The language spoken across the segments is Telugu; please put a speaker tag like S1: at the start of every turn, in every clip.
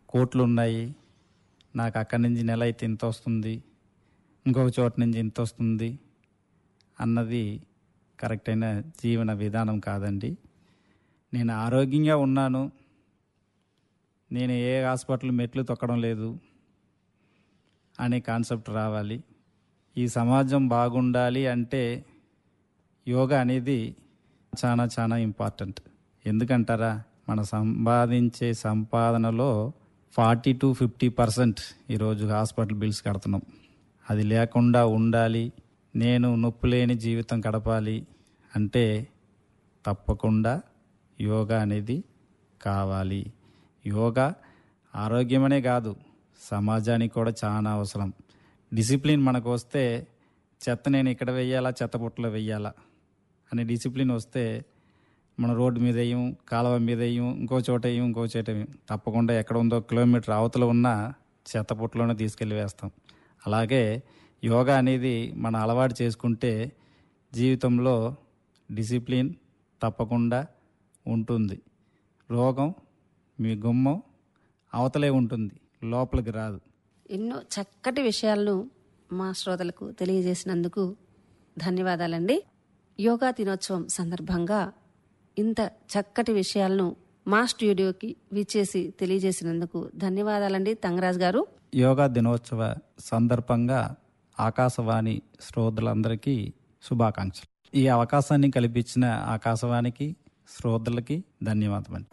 S1: కోట్లు ఉన్నాయి నాకు అక్కడి నుంచి నెల అయితే ఇంత వస్తుంది ఇంకొక చోట నుంచి ఇంత వస్తుంది అన్నది కరెక్ట్ అయిన జీవన విధానం కాదండి నేను ఆరోగ్యంగా ఉన్నాను నేను ఏ హాస్పిటల్ మెట్లు తొక్కడం లేదు అనే కాన్సెప్ట్ రావాలి ఈ సమాజం బాగుండాలి అంటే యోగా అనేది చాలా చాలా ఇంపార్టెంట్ ఎందుకంటారా మన సంపాదించే సంపాదనలో ఫార్టీ టు ఫిఫ్టీ పర్సెంట్ ఈరోజు హాస్పిటల్ బిల్స్ కడుతున్నాం అది లేకుండా ఉండాలి నేను నొప్పి లేని జీవితం గడపాలి అంటే తప్పకుండా యోగా అనేది కావాలి యోగా ఆరోగ్యమనే కాదు సమాజానికి కూడా చాలా అవసరం డిసిప్లిన్ మనకు వస్తే చెత్త నేను ఇక్కడ వెయ్యాలా చెత్త బుట్టలో వెయ్యాలా అనే డిసిప్లిన్ వస్తే మన రోడ్డు మీద వేయం కాలువ మీద వేయం ఇంకో చోట వేయం ఇంకో చోట వేయం తప్పకుండా ఎక్కడ ఉందో కిలోమీటర్ అవతల ఉన్న చెత్త పుట్టలోనే తీసుకెళ్ళి వేస్తాం అలాగే యోగా అనేది మన అలవాటు చేసుకుంటే జీవితంలో డిసిప్లిన్ తప్పకుండా ఉంటుంది రోగం మీ గుమ్మం అవతలే ఉంటుంది లోపలికి రాదు
S2: ఎన్నో చక్కటి విషయాలను మా శ్రోతలకు తెలియజేసినందుకు ధన్యవాదాలండి యోగా దినోత్సవం సందర్భంగా ఇంత చక్కటి విషయాలను మా స్టూడియోకి విచ్చేసి తెలియజేసినందుకు ధన్యవాదాలండి తంగరాజ్ గారు
S1: యోగా దినోత్సవ సందర్భంగా ఆకాశవాణి శ్రోతలందరికీ శుభాకాంక్షలు ఈ అవకాశాన్ని కల్పించిన ఆకాశవాణికి శ్రోతలకి ధన్యవాదమండి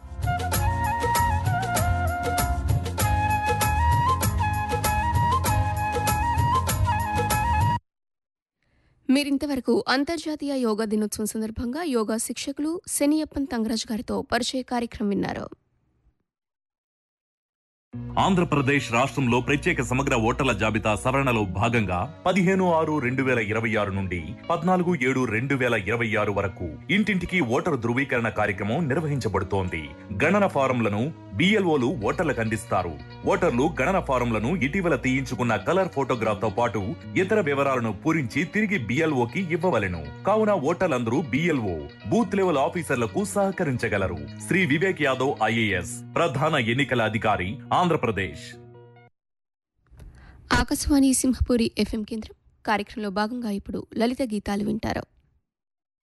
S3: మీరింతవరకు అంతర్జాతీయ యోగా దినోత్సవం సందర్భంగా యోగా శిక్షకులు శనియప్పన్ తంగరాజ్ గారితో పరిచయ కార్యక్రమం విన్నారు
S4: ఆంధ్రప్రదేశ్ రాష్ట్రంలో ప్రత్యేక సమగ్ర ఓటర్ల జాబితా సవరణలో భాగంగా పదిహేను ఆరు రెండు వేల ఇరవై ఆరు నుండి పద్నాలుగు ఏడు రెండు వేల ఇరవై ఆరు వరకు ఇంటింటికి ఓటరు ధృవీకరణ కార్యక్రమం నిర్వహించబడుతోంది గణన ఫారంలను బిఎల్ఓలు ఓటర్లకు అందిస్తారు ఓటర్లు గణన ఫారంలను ఇటీవల తీయించుకున్న కలర్ ఫోటోగ్రాఫ్ తో పాటు ఇతర వివరాలను పూరించి తిరిగి బిఎల్ఓకి ఇవ్వవలెను కావున ఓటర్లందరూ బిఎల్ఓ బూత్ లెవెల్ ఆఫీసర్లకు సహకరించగలరు శ్రీ వివేక్ యాదవ్ ఐఏఎస్ ప్రధాన ఎన్నికల అధికారి ఆంధ్రప్రదేశ్
S3: ఆకాశవాణి సింహపురి ఎఫ్ఎం కేంద్రం కార్యక్రమంలో భాగంగా ఇప్పుడు లలిత గీతాలు వింటారు